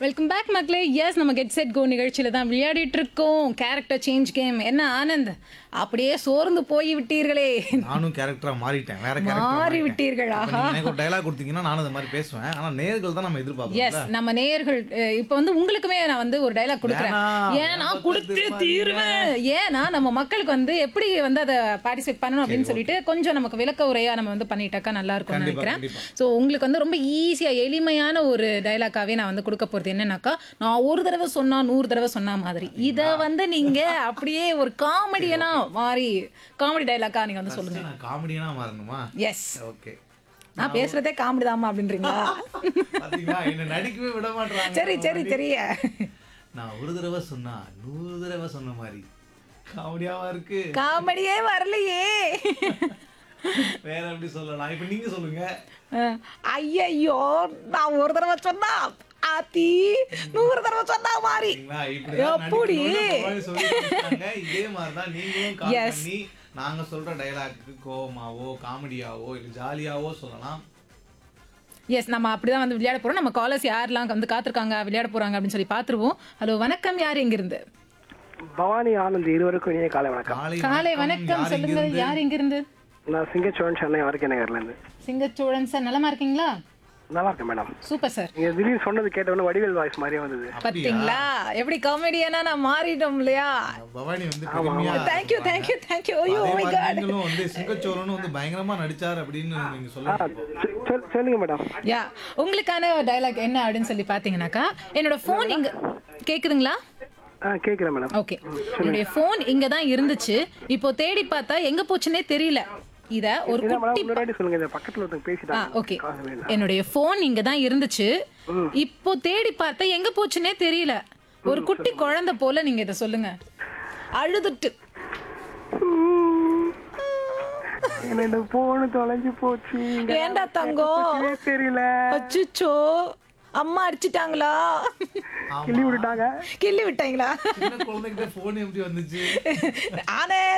Welcome back மக்களே yes நம்ம get set go நிகழ்ச்சியில தான் விளையாடிட்டு இருக்கோம் கேரக்டர் சேஞ்ச் கேம் என்ன ஆனந்த் அப்படியே சோர்ந்து போய் விட்டீர்களே நானும் கேரக்டரா மாறிட்டேன் வேற கேரக்டர் மாறி விட்டீர்கள் ஆஹா எனக்கு ஒரு டைலாக் கொடுத்தீங்கன்னா நானும் இந்த மாதிரி பேசுவேன் ஆனா நேர்கள் தான் நம்ம எதிர்பார்ப்போம் எஸ் நம்ம நேயர்கள் அஹ், இப்ப வந்து உங்களுக்குமே நான் வந்து ஒரு டைலாக் கொடுக்குறேன் வேணாம். ஏன் நான் வேணாம், கொடுத்தே திரும்ப தீருவேன் ஏன்னா நம்ம மக்களுக்கு வந்து எப்படி வந்து அதை பார்ட்டிசிபேட் பண்ணணும் அப்படின்னு சொல்லிட்டு கொஞ்சம் நமக்கு விளக்க உரையா நம்ம வந்து பண்ணிட்டாக்கா நல்லா இருக்கும்னு கண்டிப்பா, நினைக்கிறேன் கண்டிப்பா. ஸோ உங்களுக்கு வந்து ரொம்ப ஈஸியா எளிமையான ஒரு டைலாக்காவே நான் வந்து கொடுக்க போறது என்னன்னாக்கா நான் ஒரு தடவை சொன்னா நூறு தடவை சொன்ன மாதிரி இதை வந்து நீங்க அப்படியே ஒரு காமெடியனா மாறி காமெடி டைலாக்கா நீங்க வந்து சொல்லுங்க நான் காமெடியனா மாறணுமா எஸ் ஓகே நான் பேசுறதே காமெடி தாமா அப்படின்றீங்களா பாத்தீங்களா என்ன நடிக்கவே விட மாட்டாங்க சரி சரி சரிய நான் ஒரு தடவை சொன்னா நூறு தடவை சொன்ன மாதிரி காமெடியாவா இருக்கு காமெடியே வரலையே வேற எப்படி சொல்லலாம் இப்ப நீங்க சொல்லுங்க ஐயோ நான் ஒரு தடவை சொன்னா ஆத்தி நூறு தடவை சொன்னா மாதிரி சரிங்களா? இப்படிதான் எப்படி? நடிக்கணும்னு பவானி சொல்லி கொடுத்தாங்க. இதே மாதிரிதான் நீங்களும் கால் Yes. பண்ணி நாங்க சொல்ற டைலாக்கு கோவமாவோ காமெடியாவோ இல்ல ஜாலியாவோ சொல்லலாம் எஸ் நம்ம அப்படிதான் வந்து விளையாட போறோம் நம்ம காலர்ஸ் யாரெல்லாம் வந்து காத்திருக்காங்க விளையாட போறாங்க அப்படின்னு சொல்லி பாத்துருவோம் ஹலோ வணக்கம் யார் எங்கிருந்து பவானி ஆனந்த் இருவருக்கும் இனிய காலை வணக்கம் காலை காலை வணக்கம் யார் சொல்லுங்க இங்கிருந்து? யார் எங்கிருந்து நான் சிங்கச்சோழன் சென்னை வரைக்கும் நகர்ல இருந்து சிங்கச்சோழன் சார் நலமா இருக்கீங்களா நல்லா இருக்கேன் மேடம் சூப்பர் சார் நீங்க திடீர்னு சொன்னது கேட்டவொடனே வடிவேல் வாய்ஸ் மாதிரியே வந்தது பாத்தீங்களா எப்படி காமெடியானா நான் மாறிட்டோம் இல்லையா பவானி வந்து பெருமையா தேங்க்யூ தேங்க்யூ தேங்க்யூ ஐயோ அதே மை மாதிரி காட் நீங்களும் வந்து சிங்கச்சோரனும் வந்து பயங்கரமா நடிச்சார் அப்படின்னு நீங்க ஆ, சொல்லுங்க சொ- சொல்- சொல்லுங்க மேடம் யா உங்களுக்கான டைலாக் என்ன அப்படின்னு சொல்லி பாத்தீங்கன்னாக்கா என்னோட ஃபோன் இங்க கேக்குதுங்களா ஆ கேட்குறேன் மேடம் ஓகே என்னுடைய ஃபோன் இங்க தான் இருந்துச்சு இப்போ தேடி பார்த்தா எங்க போச்சுன்னே தெரியல இத ஒரு இல்ல மேடம் குட்டி இன்னொரு வாட்டி சொல்லுங்க இந்த பக்கத்துல ஒருத்தங்க ஆ பேசிட்டாங்க ஓகே காசு வேணும். என்னுடைய ஃபோன் இங்க தான் இருந்துச்சு இப்போ தேடி பார்த்தா எங்க போச்சுன்னே தெரியல ஒரு குட்டி குழந்தை போல நீங்க இத சொல்லுங்க அழுதுட்டு என்னோட போன் தொலைஞ்சு போச்சு இங்க ஏன்டா தங்கம் சுத்தவே தெரியல அச்சுச்சோ அம்மா அடிச்சிட்டாங்களா கிள்ளி விட்டுட்டாங்க கிள்ளி விட்டாங்களா சின்ன குழந்தைகிட்ட போன் எப்படி வந்துச்சு ஆனே